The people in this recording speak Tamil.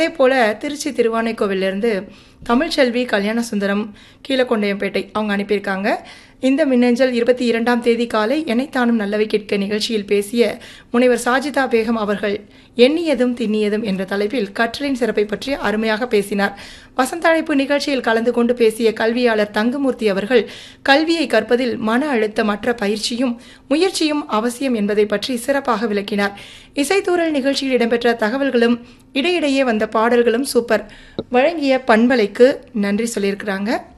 அதே போல் திருச்சி திருவானைக்கோவிலிருந்து தமிழ்ச்செல்வி கல்யாண சுந்தரம் கீழக்கொண்டையம்பேட்டை அவங்க அனுப்பியிருக்காங்க இந்த மின்னஞ்சல் இருபத்தி இரண்டாம் தேதி காலை எனைத்தானும் நல்லவை கேட்க நிகழ்ச்சியில் பேசிய முனைவர் சாஜிதா பேகம் அவர்கள் எண்ணியதும் திண்ணியதும் என்ற தலைப்பில் கற்றலின் சிறப்பை பற்றி அருமையாக பேசினார் வசந்தழைப்பு நிகழ்ச்சியில் கலந்து கொண்டு பேசிய கல்வியாளர் தங்கமூர்த்தி அவர்கள் கல்வியை கற்பதில் மன அழுத்தமற்ற பயிற்சியும் முயற்சியும் அவசியம் என்பதை பற்றி சிறப்பாக விளக்கினார் இசைத்தூரல் நிகழ்ச்சியில் இடம்பெற்ற தகவல்களும் இடையிடையே வந்த பாடல்களும் சூப்பர் வழங்கிய பண்பலைக்கு நன்றி சொல்லியிருக்கிறாங்க